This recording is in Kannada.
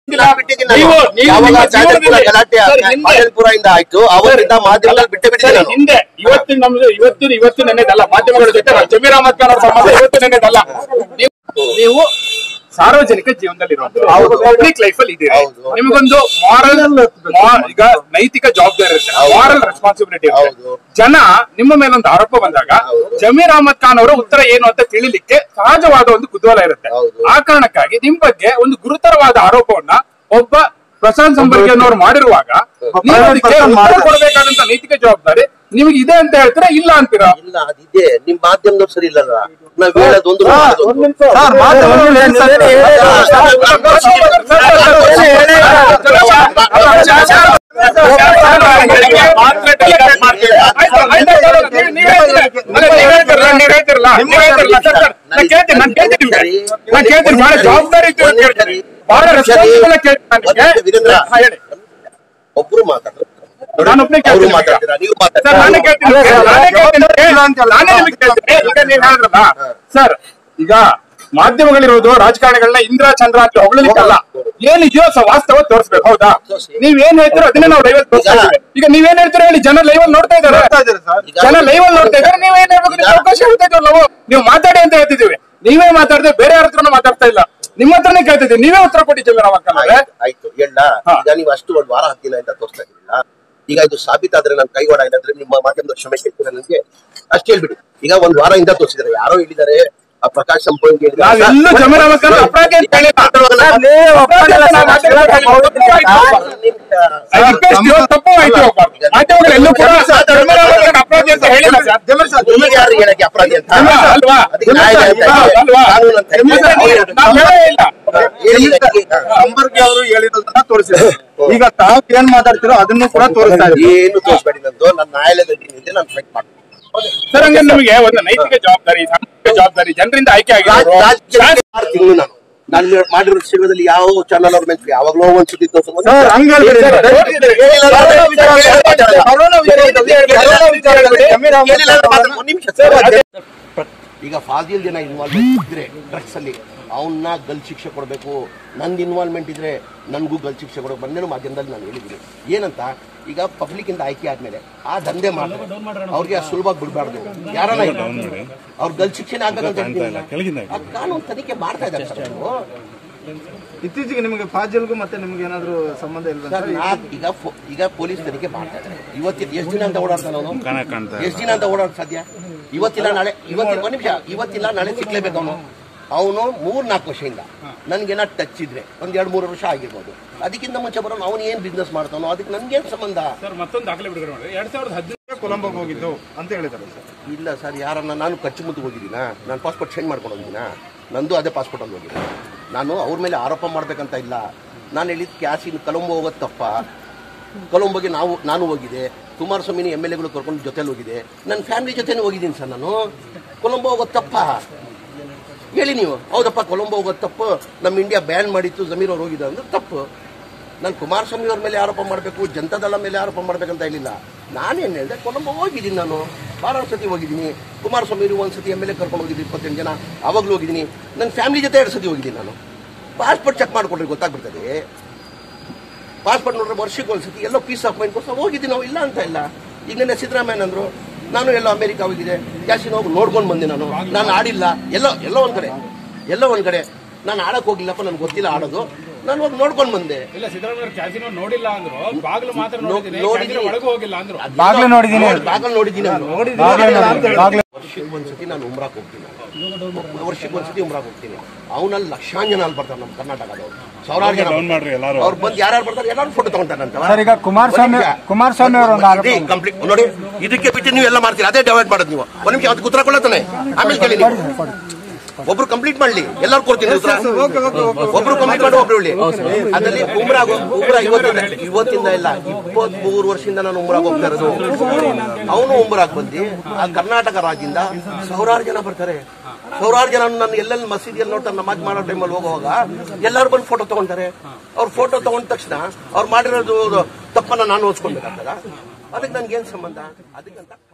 ಇಲ್ಲ. ಬಿಟ್ಟಿದ್ದೀನಿ ನಾನು. ನೀವು- ನೀವು ಯಾವಾಗ ನಿಮ್ಮ ಚಾಜಲ್ಪುರ ಜೀವನದಲ್ಲಿ- ಗಲಾಟೆ ಸರ್, ಹಿಂದೆ- ಚಾಜಲ್ಪುರ ಇಂದ ಆಯ್ತು ಅವತ್ತಿಂದ ಮಾಧ್ಯಮದಲ್ಲಿ ಬಿಟ್ಟೆ ಸರ್, ಬಿಟ್ಟಿದ್ದೀನಿ ನಾನು. ಹಿಂದೆ ಇವತ್ತಿನ ನಮ್ದು ಇವತ್ತಿನ ಇವತ್ತು ನೆನ್ನೆದಲ್ಲ ಮಾಧ್ಯಮಗಳ ಜೊತೆ ಜಮೀರ್ ಅಹಮದ್ ಖಾನ್ ಅವ್ರ ಸಂಬಂಧ ಇವತ್ತು ನೆನ್ನೆದಲ್ಲ ನೀವು ನೀವು ಸಾರ್ವಜನಿಕ ಜೀವನದಲ್ಲಿ ಪಬ್ಲಿಕ್ ಲೈಫ್ ಅಲ್ಲಿ ಇದ್ದೀರಿ ಹೌದು. ನಿಮಗೊಂದು ಮಾರಲ್ ಈಗ ನೈತಿಕ ಜವಾಬ್ದಾರಿ ಇರುತ್ತೆ ಹೌದು. ಮಾರಲ್ ರೆಸ್ಪಾನ್ಸಿಬಿಲಿಟಿ ಇರುತ್ತೆ ಹೌದು. ಜನ ನಿಮ್ಮ ಮೇಲೊಂದು ಆರೋಪ ಬಂದಾಗ ಹೌದು. ಜಮೀರ್ ಅಹಮದ್ ಖಾನ್ ಅವರ ಉತ್ತರ ಏನು ಅಂತ ತಿಳಿಲಿಕ್ಕೆ ಸಹಜವಾದ ಒಂದು ಕುತೂಹಲ ಇರುತ್ತೆ ಹೌದು. ಆ ಕಾರಣಕ್ಕಾಗಿ ನಿಮ್ ಬಗ್ಗೆ ಒಂದು ಗುರುತರವಾದ ಆರೋಪವನ್ನ ಒಬ್ಬ ಪ್ರಶಾಂತ್ ಸಂಪರ್ಕಿಯನ್ನವರು ಮಾಡಿರುವಾಗ ನೀವು ಅದಕ್ಕೆ ಉತ್ತರ ಕೊಡಬೇಕಾದಂತ ನೈತಿಕ ಜವಾಬ್ದಾರಿ ನಿಮಗೆ ಇದೆ ಅಂತ ಹೇಳ್ತೀರಾ ಇಲ್ಲ ಅಂತೀರಾ ಇಲ್ಲ ಅದಿದೆ ನಿಮ್ ಮಾಧ್ಯಮದವ್ರು ಸರಿ ಇಲ್ಲಲ್ಲ ನಾವ್ ಹೇಳೋದು ಒಂದು ಮಾಡೋದು ಒಂದು. ಸರ್ ಮಾಧ್ಯಮದಲ್ಲಿ ಏನ್ ಸರ್ ಜವಾಬ್ದಾರಿ ಇತ್ತು ಅಂತ ಕೇಳ್ತೀನಿ ಬಹಳ ರೆಸ್ಪಾನ್ಸಿಬಲ್ ಕೇಳ್ತೀನಿ ಹಾ, ಹೇಳಿ ಒಬ್ರು ಮಾತಾಡ್ತಾರೆ ನಾನು ಒಬ್ನೇ ಅವರು ಕೇಳ್ತೀನಿ ಮಾತಾಡ್ತೀರಾ ನೀವು ಸರ್ ನಾನೇ ಮಾತಾಡ್ತೀರಾ ಕೇಳ್ತೀನಿ ನಾನೇ ಕೇಳ್ತೀನಿ ನಾನೇ ನಿಮಗೆ ಕೇಳ್ತೀನಿ ಈಗ ನೀವು ಹೇಳಿದ್ರಲ್ಲ ಸರ್ ಈಗ ಮಾಧ್ಯಮಗಳಿರೋದು ರಾಜಕಾರಣಿಗಳನ್ನ ಇಂದ್ರ ಚಂದ್ರ ಅಂತ ಹೊಗಳಲಿಕ್ಕಲ್ಲ ಏನಿದೆಯೋ ಸ ವಾಸ್ತವ ತೋರಿಸ್ಬೇಕು ಹೌದಾ ತೋರ್ಸಿ. ನೀವ್ ಏನ್ ಹೇಳ್ತೀರೋ ಅದನ್ನೇ ನಾವು ಲೈವ್ ತೋರಿಸ್ತಾ ಇದ್ದೀವಿ ಈಗ ನೀವೇನ್ ಹೇಳ್ತೀರೋ ಹೇಳಿ ಜನ ಲೈವ್ ಅಲ್ಲಿ ನೋಡ್ತಾ ಇದಾರೆ ಜನ ಲೈವ್ ಅಲ್ಲಿ ನೋಡ್ತಾ ಇದಾರೆ ನೀವ್ ಏನ್ ಹೇಳ್ಬೇಕು ನಿಮ್ಗೆ ಅವಕಾಶ ಹೇಳ್ತಾ ಇದ್ದೀವಿ ನಾವು ನೀವು ಮಾತಾಡಿ ಅಂತ ಹೇಳ್ತಿದೀವಿ ನೀವೇ ಮಾತಾಡದೆ ಬೇರೆ ಯಾರ ಹತ್ರನೂ ಮಾತಾಡ್ತಾ ಇಲ್ಲ ನಿಮ್ಮ ಹತ್ರನೇ ಕೇಳ್ತಿದ್ದೀವಿ ನೀವೇ ಉತ್ತರ ಕೊಟ್ಟಿದ್ದೀವಿ ನಾವು ಅಕ್ಕನವ್ರೆ ಆಯ್ತು, ಆಯ್ತು ಎಲ್ಲ ಹಾ. ಈಗ ನೀವು ಅಷ್ಟು ಒಂದ್ ವಾರ ಹತ್ತು ದಿನ ಇಂದ ತೋರಿಸ್ತಾ ಇದ್ದೀರಾ ಈಗ ಇದು ಸಾಬೀತಾದ್ರೆ ನನ್ ಕೈವಾಡ ಇಲ್ಲಾಂದ್ರೆ ನಿಮ್ಮ ಮಾಧ್ಯಮದ ಕ್ಷಮೆ ಕೇಳ್ತೀರಾ ನನಗೆ ಅಷ್ಟು ಹೇಳ್ಬಿಡಿ ಈಗ ಒಂದ್ ವಾರ ಇಂದ ತೋರಿಸಿದ್ರೆ ಯಾರೋ ಹೇಳಿದ್ದಾರೆ ಆ ಪ್ರಕಾಶ್ ಸಂಪಂಗಿ ಹೇಳಿದ್ದಾರೆ. ನಾವೆಲ್ಲೂ ಜಮೀರ್ ಅಹಮದ್ ಖಾನ್ ಅಪರಾಧಿ ಅಂತ ಹೇಳಿಲ್ಲ. ಅಪರಾಧಿ ಅಂತ ನಾವು ಮಾತಾಡ್ತಾ ಇದ್ದೀವಿ. ಸರ್, ರಿಕ್ವೆಸ್ಟ್ ಇವತ್ತು ತಪ್ಪು ಆಯ್ತು ಮಾಧ್ಯಮಗಳು ಎಲ್ಲೂ ಕೂಡ ಜಮೀರ್ ಅಹಮದ್ ಖಾನ್ ಅಪರಾಧಿ ಅಂತ ಹೇಳಿಲ್ಲ ಸರ್ ನಿಮಗೆ ಯಾರು ಹೇಳಕ್ಕೆ ಅಪರಾಧಿ ಅಂತ ಅಲ್ವಾ? ಅಲ್ವಾ? ಅದಕ್ಕೆ ನ್ಯಾಯ ಅಂತ ಅಲ್ವಾ? ಇದೆ. ಅಲ್ವಾ? ಕಾನೂನು ಅಂತ ಇದೆ. ಜಮೀರ್ ಅವ್ರು ಅಹಮದ್ ನಾವು ಹೇಳೇ ಇಲ್ಲ ಹೇಳಿ ಇದಕ್ಕೆ. ಸಂಪರ್ಕಿ ಅವರು ಹೇಳಿರೋದನ್ನ ತೋರಿಸಿದ್ರು ಈಗ ತಾವು ಏನ್ ಮಾತಾಡ್ತಿರೋ ಅದನ್ನು ಕೂಡ ತೋರಿಸ್ತಾ ಇದ್ದೀವಿ ಏನು ತೋರಿಸ್ಬೇಡಿ ನಂದು ನನ್ನ ನ್ಯಾಯಾಲಯದಲ್ಲಿ ನಿಂದೆ ನಾನು ಫೈಟ್ ಮಾಡ್ತೀನಿ ಸರ್ ಹಂಗೆ ನಮಗೆ ಒಂದು ನೈತಿಕ ಜವಾಬ್ದಾರಿ ಸಾಮಾಜಿಕ ಜವಾಬ್ದಾರಿ ಜನರಿಂದ ಆಯ್ಕೆ ರಾಜ್- ಆಗಿರೋರು ರಾಜ್ಯದಲ್ಲಿ ಆರು ತಿಂಗಳು ನಾನು ನಾನು ಮಾಡಿರೋ ಸಿನಿಮಾದಲ್ಲಿ ಯಾವ ಚಾನಲ್ ಅವ್ರ ಮೇಲೆ ಯಾವಾಗಲೋ ಒಂದ್ಸತಿ ತೋರ್ಸೋದು. ಸರ್ ಹಂಗ ಹೇಳ್ಬೇಡಿ ಸರ್. ಹೇಳಿಲ್ಲ ಅಂದ್ರೆ ಕರೋನಾ ವಿಚಾರ- ಕರೋನಾ ವಿಚಾರದಲ್ಲಿ ಕರೋನಾ ವಿಚಾರದಲ್ಲಿ ಜಮೀರ್ ಅಹಮದ್ ಹೇಳಿಲ್ಲ ಅಂದ್ರೆ ಮಾತ್ರ ಒಂದ್ ನಿಮಿಷ ಸರ್. ಅದೇ- ಈಗ ಫಾಜಿಲ್ ಜನ ಇನ್ವಾಲ್ವ್ಮೆಂಟ್ ಇದ್ರೆ ಡ್ರಗ್ಸ್ ಅಲ್ಲಿ ಅವನ್ನ ಗಲ್ ಶಿಕ್ಷೆ ಕೊಡಬೇಕು ನಂದು ಇನ್ವಾಲ್ವ್ಮೆಂಟ್ ಇದ್ರೆ ನನಗೂ ಗಲ್ ಶಿಕ್ಷೆ ಕೊಡಬೇಕು ಬಂದೇನು ಮಾಧ್ಯಮದಲ್ಲಿ ನಾನು ಹೇಳಿದ್ದೀನಿ ಏನಂತ ಈಗ ಪಬ್ಲಿಕ್ ಇಂದ ಆಯ್ಕೆ ಆದ್ಮೇಲೆ ಆ ದಂಧೆ ಮಾಡ್ತಾರೆ ಅವ್ರಿಗೆ ಅಷ್ಟ್ ಸುಲಭವಾಗಿ ಬಿಡಬಾರ್ದು ಯಾರನ್ನ ಅವ್ರ ಗಲ್ ಶಿಕ್ಷೆನೇ ಆಗ್ಬೇಕಂತ ಹೇಳ್ತೀನಿ ಆ ಕಾನೂನು ತನಿಖೆ ಮಾಡ್ತಾ ಇದ್ದಾರೆ ಸರ್ ಅವರು. ಇತ್ತೀಚೆಗೆ ನಿಮಗೆ ಫಾಜಿಲ್ಗೂ ಮತ್ತೆ ನಿಮ್ಗೆ ಏನಾದ್ರು ಸಂಬಂಧ ಇಲ್ಲ ಸರ್ ನಾ ಈಗ ಫೋ- ಈಗ ಪೊಲೀಸ್ ತನಿಖೆ ಮಾಡ್ತಾ ಇದ್ದಾರೆ ಇವತ್ತಿನ ಎಷ್ಟು ದಿನ ಅಂತ ಓಡಾಡ್ತಾನೆ ಅವನು ಎಷ್ಟು ದಿನ ಅಂತ ಓಡಾಡ ಸಾಧ್ಯ ಇವತ್ತಿಲ್ಲ ನಾಳೆ ಇವತ್ತಿನ ಒಂದ್ ನಿಮಿಷ ಇವತ್ತಿಲ್ಲ ನಾಳೆ ಸಿಕ್ಲೇಬೇಕು ಅವನು ಅವನು ಮೂರ್ ನಾಲ್ಕು ವರ್ಷದಿಂದ ನನ್ಗೇನ ಟಚ್ ಇದ್ರೆ ಒಂದ್ ಎರಡ್ ಮೂರು ವರ್ಷ ಆಗಿರ್ಬೋದು ಅದಕ್ಕಿಂತ ಮುಂಚೆ ಬರೋನು ಅವನು ಏನ್ ಬಿಸ್ನೆಸ್ ಮಾಡ್ತಾನೋ ಅದಕ್ಕೆ ನನ್ಗೇನ್ ಸಂಬಂಧ ಸರ್ ಮತ್ತೊಂದು ದಾಖಲೆ ಬಿಡುಗಡೆ ಮಾಡಿ ಎರಡ್ ಸಾವಿರದ ಹದಿನೈದು ಕೊಲಂಬೋಗೆ ಹೋಗಿದ್ದು ಅಂತ ಹೇಳಿದ್ದಾರೆ ಸರ್ ಇಲ್ಲ ಸರ್ ಯಾರನ್ನ ನಾನು ಖರ್ಚು ಮುದ್ದು ಹೋಗಿದ್ದೀನಾ ನಾನು ಪಾಸ್ಪೋರ್ಟ್ ಚೇಂಜ್ ಮಾಡ್ಕೊಂಡು ಹೋಗಿದ್ದೀನಾ ನಂದು ಅದೇ ಪಾಸ್ಪೋರ್ಟ್ ಅಲ್ಲಿ ಹೋಗಿದ್ದೀನಿ ನಾನು ಅವ್ರ ಮೇಲೆ ಆರೋಪ ಮಾಡ್ಬೇಕಂತ ಇಲ್ಲ ನಾನು ಹೇಳಿದ ಕ್ಯಾಸಿನ ಕಲಂಬೋ ಹೋಗೋದು ತಪ್ಪ ಕೊಲಂಬೋಗೆ ನಾವು ನಾನು ಹೋಗಿದೆ ಕುಮಾರಸ್ವಾಮಿನಿ ಎಮ್ ಎಲ್ ಎಗಳು ಕರ್ಕೊಂಡು ಜೊತೆಲಿ ಹೋಗಿದೆ ನನ್ನ ಫ್ಯಾಮಿಲಿ ಜೊತೆನೂ ಹೋಗಿದ್ದೀನಿ ಸರ್ ನಾನು ಕೊಲಂಬೋ ಹೋಗೋದು ತಪ್ಪ ಹೇಳಿ ನೀವು ಹೌದಪ್ಪ ಕೊಲಂಬೋ ಹೋಗೋದು ತಪ್ಪು ನಮ್ಮ ಇಂಡಿಯಾ ಬ್ಯಾನ್ ಮಾಡಿತ್ತು ಜಮೀರ್ ಅವ್ರು ಹೋಗಿದ್ದಾರೆ ಅಂದ್ರೆ ತಪ್ಪು ನಾನು ಕುಮಾರಸ್ವಾಮಿ ಅವ್ರ ಮೇಲೆ ಆರೋಪ ಮಾಡಬೇಕು ಜನತಾದಳ ಮೇಲೆ ಆರೋಪ ಮಾಡ್ಬೇಕಂತ ಹೇಳಿಲ್ಲ ನಾನೇನು ಹೇಳಿದೆ ಕೊಲಂಬೋ ಹೋಗಿದ್ದೀನಿ ನಾನು ಭಾಳ ಸತಿ ಹೋಗಿದ್ದೀನಿ ಕುಮಾರಸ್ವಾಮಿ ಅವರು ಒಂದು ಸತಿ ಎಮ್ ಎಲ್ ಎ ಕರ್ಕೊಂಡು ಹೋಗಿದ್ದೀನಿ ಇಪ್ಪತ್ತೆಂಟು ಜನ ಅವಾಗಲೂ ಹೋಗಿದ್ದೀನಿ ನನ್ನ ಫ್ಯಾಮಿಲಿ ಜೊತೆ ಎರಡು ಸತಿ ಹೋಗಿದ್ದೀನಿ ನಾನು ಪಾಸ್ಪೋರ್ಟ್ ಚೆಕ್ ಮಾಡ್ಕೊಂಡ್ರೆ ಗೊತ್ತಾಗ್ಬಿಡ್ತದೆ ಪಾಸ್ಪೋರ್ಟ್ ನೋಡ್ರೆ ವರ್ಷಕ್ಕೆ ಒಂದು ಸತಿ ಎಲ್ಲೋ ಪೀಸ್ ಆಫ್ ಮೈಂಡ್ ಕೋಸ್ಕರ ಹೋಗಿದ್ದೀನಿ ನಾವು ಇಲ್ಲ ಅಂತ ಇಲ್ಲ ಈಗ ನೆನ್ನೆ ಸಿದ್ದರಾಮಯ್ಯ ಅಂದ್ರು ನಾನು ಎಲ್ಲೋ ಅಮೆರಿಕ ಹೋಗಿದೆ ಕ್ಯಾಸಿನ ಹೋಗಿ ನೋಡ್ಕೊಂಡು ಬಂದೆ ನಾನು ನಾನು ಆಡಿಲ್ಲ ಎಲ್ಲೋ ಎಲ್ಲೋ ಒಂದ್ ಕಡೆ ಎಲ್ಲೋ ಒಂದ್ ಕಡೆ ನಾನು ಆಡಕ್ ಹೋಗಿಲ್ಲಪ್ಪ ನನ್ಗೆ ಗೊತ್ತಿಲ್ಲ ಆಡೋದು ನಾನು ಹೋಗಿ ನೋಡ್ಕೊಂಡು ಬಂದೆ ಇಲ್ಲ ಸಿದ್ದರಾಮಯ್ಯ ಕ್ಯಾಸಿನೋ ನೋಡಿಲ್ಲ ಅಂದ್ರು ಬಾಗಿಲು ಮಾತ್ರ ನೋ- ನೋಡಿದ್ದೀನಿ ನೋಡಿದ್ದೀನಿ. ಕ್ಯಾಸಿನೋ ಒಳಗೂ ಹೋಗಿಲ್ಲ ಅಂದ್ರು ಬಾಗ್ಲು ನೋಡಿದ್ದೀನಿ. ನೋಡಿ, ಬಾಗ್ಲು ನೋಡಿದ್ದೀನಿ ನಾನು. ಬಾಗ್ಲು ವರ್ಷಕ್ಕೆ ಒಂದ್ಸತಿ ನಾನು ಉಮ್ರಾಕ್ ಹೋಗ್ತೀನಿ ವರ್ಷಕ್ಕೆ ಒಂದ್ಸತಿ ಉಮ್ರಾಕ್ ಹೋಗ್ತೀನಿ ಅವನಲ್ಲಿ ಲಕ್ಷಾಂತರ ಜನ ಅಲ್ಲಿ ಬರ್ತಾರೆ ನಮ್ಮ ಕರ್ನಾಟಕದವ್ರು ಸಾವಿರಾರು ಜನ ಬರ್ತಾರೆ. ಅವ್ರು ಬಂದು ಯಾರ್ಯಾರು ಬರ್ತಾರೆ ಎಲ್ಲರೂ ಫೋಟೋ ತಗೊಂತಾರಂತ ಸರ್, ಈಗ ಕುಮಾರಸ್ವಾಮಿ- ಕುಮಾರಸ್ವಾಮಿ ಅವರು ಒಂದು ಆರೋಪ ಕಂಪ್ಲೀಟ್ ನೋಡಿ ಇದಕ್ಕೆ ಬಿಟ್ಟು ನೀವು ಎಲ್ಲ ಮಾಡ್ತೀರಿ ಅದೇ ಡಿವೈಡ್ ಮಾಡೋದು ನೀವು ಒಂದ್ ನಿಮಿಷ ಅದಕ್ಕೆ ಉತ್ತರ ಕೊಡತಾನೆ ಆಮೇಲೆ ಕೇಳಿ ನೀವು ಒಬ್ರು ಕಂಪ್ಲೀಟ್ ಮಾಡ್ಲಿ ಎಲ್ಲರೂ ಕೊಡ್ತೀನಿ ಉತ್ತರ ಒಬ್ರು ಕಂಪ್ಲೀಟ್ ಮಾಡಿ ಒಬ್ರು ಹೇಳಿ ಅದರಲ್ಲಿ ಉಮ್ರಾಗ್ ಉಮ್ರಾ ಇವತ್ತಿಂದ ಇವತ್ತಿಂದ ಇಲ್ಲ ಇಪ್ಪತ್ತ್ ಮೂರು ವರ್ಷದಿಂದ ನಾನು ಉಮ್ರಾಗ್ ಹೋಗ್ತಾ ಇರೋದು ಅವನು ಉಮ್ರಾಗ್ ಬಂದು ಆ ಕರ್ನಾಟಕ ರಾಜ್ಯದಿಂದ ಸಾವಿರಾರು ಜನ ಬರ್ತಾರೆ ಸಾವಿರಾರು ಜನ ನನ್ನ ಎಲ್ಲೆಲ್ಲಿ ಮಸೀದಿಯಲ್ಲಿ ನೋಡ್ತಾರೆ ನಮಾಜ್ ಮಾಡೋ ಟೈಮಲ್ಲಿ ಹೋಗುವಾಗ ಎಲ್ಲರೂ ಬಂದು ಫೋಟೋ ತಗೊಂತಾರೆ ಅವ್ರ ಫೋಟೋ ತಗೊಂಡ ತಕ್ಷಣ ಅವ್ರು ಮಾಡಿರೋದು ತಪ್ಪನ್ನ ನಾನು ಓದಿಸ್ಕೊಳ್ಬೇಕಾಗ್ತದ ಅದಕ್ಕೆ ನನ್ಗೇನ್ ಸಂಬಂಧ ಅದಕ್ಕಂತ